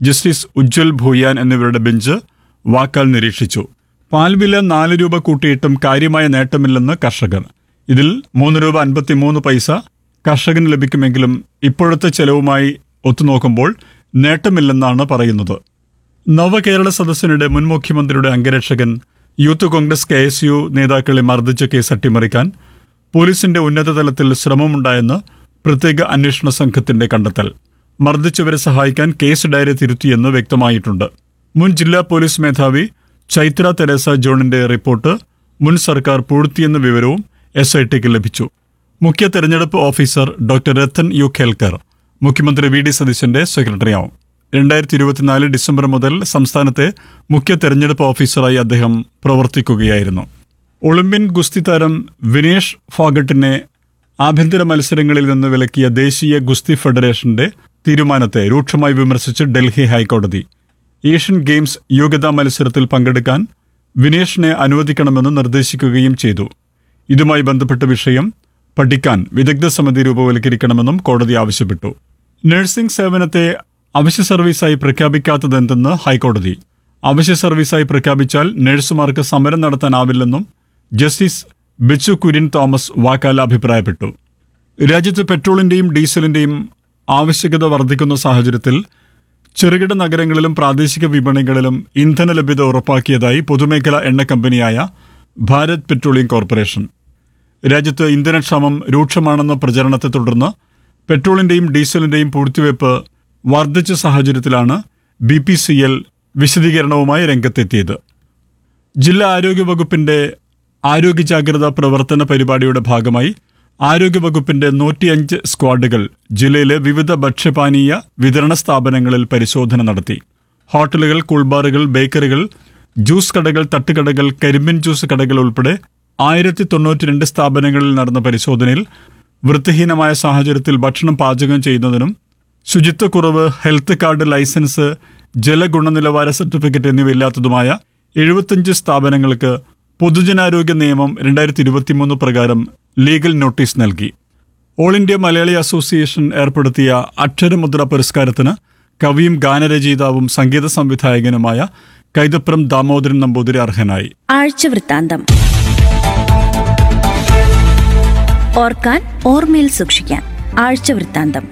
justice Ujjwal Bhuyan എന്നിവരുടെ bench വാക്കാൽ നിരീക്ഷിച്ചു പാൽവില നാല് രൂപ കൂട്ടിയിട്ടും കാര്യമായ നേട്ടമില്ലെന്ന് കർഷകർ ഇതിൽ മൂന്ന് രൂപ അൻപത്തിമൂന്ന് പൈസ കർഷകന് ലഭിക്കുമെങ്കിലും ഇപ്പോഴത്തെ ചെലവുമായി ഒത്തുനോക്കുമ്പോൾ നേട്ടമില്ലെന്നാണ് പറയുന്നത് നവകേരള സദസ്സിനിടെ മുൻ മുഖ്യമന്ത്രിയുടെ അംഗരക്ഷകൻ Youth Congress K S U നേതാക്കളെ മർദ്ദിച്ച കേസ് അട്ടിമറിക്കാൻ പോലീസിന്റെ ഉന്നതതലത്തിൽ ശ്രമമുണ്ടായെന്ന് പ്രത്യേക അന്വേഷണ സംഘത്തിന്റെ കണ്ടെത്തൽ മർദ്ദിച്ചവരെ സഹായിക്കാൻ കേസ് ഡയറി തിരുത്തിയെന്ന് വ്യക്തമായിട്ടുണ്ട് മുൻ ജില്ലാ പോലീസ് മേധാവി ചൈത്ര തെരേസ ജോണിന്റെ റിപ്പോർട്ട് മുൻ സർക്കാർ പൂഴ്ത്തിയെന്ന വിവരവും എസ് ഐ ടിക്ക് ലഭിച്ചു മുഖ്യ തെരഞ്ഞെടുപ്പ് officer doctor Rathan U Kelkar മുഖ്യമന്ത്രി വി ഡി സതീശന്റെ സെക്രട്ടറിയാവും രണ്ടായിരത്തി ഇരുപത്തിനാല് ഡിസംബർ മുതൽ സംസ്ഥാനത്തെ മുഖ്യ തെരഞ്ഞെടുപ്പ് ഓഫീസറായി അദ്ദേഹം പ്രവർത്തിക്കുകയായിരുന്നു ഒളിമ്പ്യൻ ഗുസ്തി താരം വിനേഷ് ഫോഗട്ടിനെ ആഭ്യന്തര മത്സരങ്ങളിൽ നിന്ന് വിലക്കിയ ദേശീയ ഗുസ്തി ഫെഡറേഷന്റെ തീരുമാനത്തെ രൂക്ഷമായി വിമർശിച്ച് ഡൽഹി ഹൈക്കോടതി ഏഷ്യൻ ഗെയിംസ് യോഗ്യതാ മത്സരത്തിൽ പങ്കെടുക്കാൻ വിനേഷിനെ അനുവദിക്കണമെന്ന് നിർദ്ദേശിക്കുകയും ചെയ്തു ഇതുമായി ബന്ധപ്പെട്ട വിഷയം പഠിക്കാൻ വിദഗ്ധ സമിതി രൂപവൽക്കരിക്കണമെന്നും കോടതി ആവശ്യപ്പെട്ടു നഴ്സിംഗ് സേവനത്തെ അവശ്യ സർവീസായി പ്രഖ്യാപിക്കാത്തതെന്തെന്ന് ഹൈക്കോടതി അവശ്യ സർവീസായി പ്രഖ്യാപിച്ചാൽ നഴ്സുമാർക്ക് സമരം നടത്താനാവില്ലെന്നും ജസ്റ്റിസ് ബിച്ചു കുര്യൻ തോമസ് വാക്കാൽ അഭിപ്രായപ്പെട്ടു രാജ്യത്ത് പെട്രോളിന്റെയും ഡീസലിന്റെയും ആവശ്യകത വർദ്ധിക്കുന്ന സാഹചര്യത്തിൽ ചെറുകിട നഗരങ്ങളിലും പ്രാദേശിക വിപണികളിലും ഇന്ധന ലഭ്യത ഉറപ്പാക്കിയതായി പൊതുമേഖലാ എണ്ണ കമ്പനിയായ ഭാരത് പെട്രോളിയം കോർപ്പറേഷൻ രാജ്യത്ത് ഇന്ധനക്ഷാമം രൂക്ഷമാണെന്ന പ്രചരണത്തെ തുടർന്ന് പെട്രോളിന്റെയും ഡീസലിന്റെയും പൂഴ്ത്തിവയ്പ് വർദ്ധിച്ച സാഹചര്യത്തിലാണ് ബി പി സി എൽ വിശദീകരണവുമായി രംഗത്തെത്തിയത് ജില്ലാ ആരോഗ്യ വകുപ്പിന്റെ ആരോഗ്യ ജാഗ്രതാ പ്രവർത്തന പരിപാടിയുടെ ഭാഗമായി ആരോഗ്യ വകുപ്പിന്റെ നൂറ്റിയഞ്ച് സ്ക്വാഡുകൾ ജില്ലയിലെ വിവിധ ഭക്ഷ്യപാനീയ വിതരണ സ്ഥാപനങ്ങളിൽ പരിശോധന നടത്തി ഹോട്ടലുകൾ കൂൾബാറുകൾ ബേക്കറികൾ ജ്യൂസ് കടകൾ തട്ടുകടകൾ കരിമ്പിൻ ജ്യൂസ് കടകൾ ഉൾപ്പെടെ ആയിരത്തി തൊണ്ണൂറ്റിരണ്ട് സ്ഥാപനങ്ങളിൽ നടന്ന പരിശോധനയിൽ വൃത്തിഹീനമായ സാഹചര്യത്തിൽ ഭക്ഷണം പാചകം ചെയ്യുന്നതിനും ശുചിത്വക്കുറവ് ഹെൽത്ത് കാർഡ് ലൈസൻസ് ജലഗുണനിലവാര സർട്ടിഫിക്കറ്റ് എന്നിവയില്ലാത്തതുമായ എഴുപത്തിയഞ്ച് സ്ഥാപനങ്ങൾക്ക് പൊതുജനാരോഗ്യ നിയമം രണ്ടായിരത്തി ഇരുപത്തിമൂന്ന് പ്രകാരം ലീഗൽ നോട്ടീസ് നൽകി ഓൾ ഇന്ത്യ മലയാളി അസോസിയേഷൻ ഏർപ്പെടുത്തിയ അക്ഷരമുദ്ര പുരസ്കാരത്തിന് കവിയും ഗാനരചയിതാവും സംഗീത സംവിധായകനുമായ കൈതപ്രം ദാമോദരൻ നമ്പൂതിരി അർഹനായി ആഴ്ചവൃത്താന്തം ഓർക്കാൻ ഓർമ്മയിൽ സൂക്ഷിക്കാൻ ആഴ്ചവൃത്താന്തം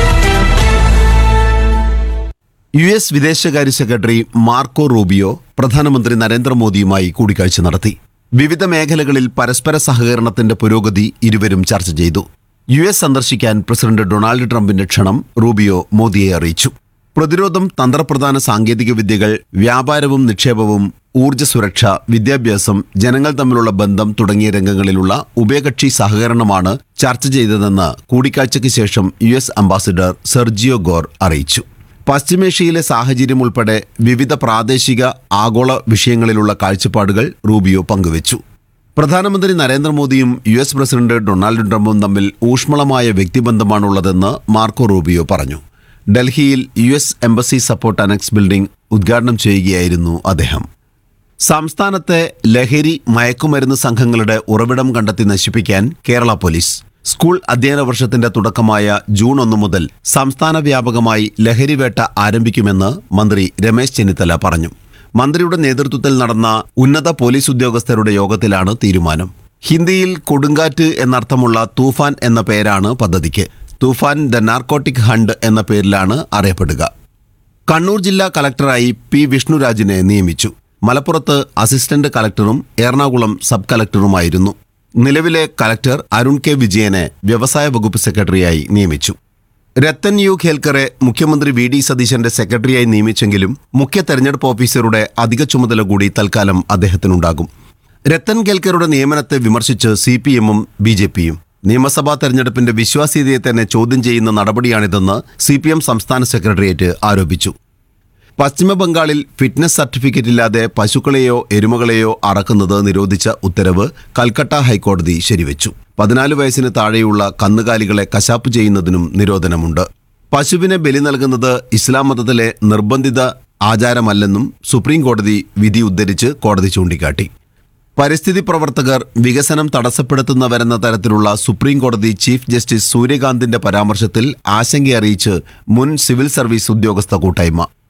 യു എസ് വിദേശകാര്യ സെക്രട്ടറി മാർക്കോ റൂബിയോ പ്രധാനമന്ത്രി നരേന്ദ്രമോദിയുമായി കൂടിക്കാഴ്ച നടത്തി വിവിധ മേഖലകളിൽ പരസ്പര സഹകരണത്തിന്റെ പുരോഗതി ഇരുവരും ചർച്ച ചെയ്തു യു എസ് സന്ദർശിക്കാൻ പ്രസിഡന്റ് ഡൊണാൾഡ് ട്രംപിന്റെ ക്ഷണം റൂബിയോ മോദിയെ അറിയിച്ചു പ്രതിരോധം തന്ത്രപ്രധാന സാങ്കേതിക വിദ്യകൾ വ്യാപാരവും നിക്ഷേപവും ഊർജ്ജ സുരക്ഷ വിദ്യാഭ്യാസം ജനങ്ങൾ തമ്മിലുള്ള ബന്ധം തുടങ്ങിയ രംഗങ്ങളിലുള്ള ഉഭയകക്ഷി സഹകരണമാണ് ചർച്ച ചെയ്തതെന്ന് കൂടിക്കാഴ്ചയ്ക്ക് ശേഷം U S ambassador Sergio Gor അറിയിച്ചു പശ്ചിമേഷ്യയിലെ സാഹചര്യം ഉൾപ്പെടെ വിവിധ പ്രാദേശിക ആഗോള വിഷയങ്ങളിലുള്ള കാഴ്ചപ്പാടുകൾ റൂബിയോ പങ്കുവച്ചു പ്രധാനമന്ത്രി നരേന്ദ്രമോദിയും യു എസ് പ്രസിഡന്റ് ഡൊണാൾഡ് ട്രംപും തമ്മിൽ ഊഷ്മളമായ വ്യക്തിബന്ധമാണുള്ളതെന്ന് മാർക്കോ റൂബിയോ പറഞ്ഞു ഡൽഹിയിൽ U S embassy support annex building ഉദ്ഘാടനം ചെയ്യുകയായിരുന്നു അദ്ദേഹം സംസ്ഥാനത്തെ ലഹരി മയക്കുമരുന്ന് സംഘങ്ങളുടെ ഉറവിടം കണ്ടെത്തി നശിപ്പിക്കാൻ കേരള പോലീസ് സ്കൂൾ അധ്യയന വർഷത്തിന്റെ തുടക്കമായ ജൂൺ ഒന്ന് മുതൽ സംസ്ഥാന വ്യാപകമായി ലഹരിവേട്ട ആരംഭിക്കുമെന്ന് മന്ത്രി രമേശ് ചെന്നിത്തല പറഞ്ഞു മന്ത്രിയുടെ നേതൃത്വത്തിൽ നടന്ന ഉന്നത പോലീസ് ഉദ്യോഗസ്ഥരുടെ യോഗത്തിലാണ് തീരുമാനം ഹിന്ദിയിൽ കൊടുങ്കാറ്റ് എന്നർത്ഥമുള്ള തൂഫാൻ എന്ന പേരാണ് പദ്ധതിക്ക് തൂഫാൻ ദ നാർക്കോട്ടിക് ഹണ്ട് എന്ന പേരിലാണ് അറിയപ്പെടുക കണ്ണൂർ ജില്ലാ കളക്ടറായി പി വിഷ്ണുരാജിനെ നിയമിച്ചു മലപ്പുറത്ത് അസിസ്റ്റന്റ് കളക്ടറും എറണാകുളം സബ് കളക്ടറുമായിരുന്നു നിലവിലെ കളക്ടർ അരുൺ കെ വിജയനെ വ്യവസായ വകുപ്പ് സെക്രട്ടറിയായി നിയമിച്ചു രത്തൻ യു ഖേൽക്കറെ മുഖ്യമന്ത്രി വി ഡി സതീശന്റെ സെക്രട്ടറിയായി നിയമിച്ചെങ്കിലും മുഖ്യ തെരഞ്ഞെടുപ്പ് ഓഫീസറുടെ അധിക ചുമതല കൂടി തൽക്കാലം അദ്ദേഹത്തിനുണ്ടാകും രത്തൻ കേൽക്കറുടെ നിയമനത്തെ വിമർശിച്ച് സി പി എമ്മും ബി ജെ പിയും നിയമസഭാ തെരഞ്ഞെടുപ്പിന്റെ വിശ്വാസ്യതയെ തന്നെ ചോദ്യം ചെയ്യുന്ന നടപടിയാണിതെന്ന് സി പി എം സംസ്ഥാന സെക്രട്ടേറിയറ്റ് ആരോപിച്ചു പശ്ചിമബംഗാളിൽ ഫിറ്റ്നസ് സർട്ടിഫിക്കറ്റ് ഇല്ലാതെ പശുക്കളെയോ എരുമകളെയോ അറക്കുന്നത് നിരോധിച്ച ഉത്തരവ് കൽക്കട്ട ഹൈക്കോടതി ശരിവെച്ചു പതിനാല് വയസ്സിന് താഴെയുള്ള കന്നുകാലികളെ കശാപ്പ് ചെയ്യുന്നതിനും നിരോധനമുണ്ട് പശുവിനെ ബലി നൽകുന്നത് ഇസ്ലാം മതത്തിലെ നിർബന്ധിത ആചാരമല്ലെന്നും സുപ്രീം കോടതി വിധി ഉദ്ധരിച്ച് കോടതി ചൂണ്ടിക്കാട്ടി പരിസ്ഥിതി പ്രവർത്തകർ വികസനം തടസ്സപ്പെടുത്തുന്നവരെന്ന തരത്തിലുള്ള സുപ്രീം കോടതി ചീഫ് ജസ്റ്റിസ് സൂര്യകാന്തിന്റെ പരാമർശത്തിൽ ആശങ്കയറിയിച്ച് മുൻ സിവിൽ സർവീസ് ഉദ്യോഗസ്ഥ കൂട്ടായ്മ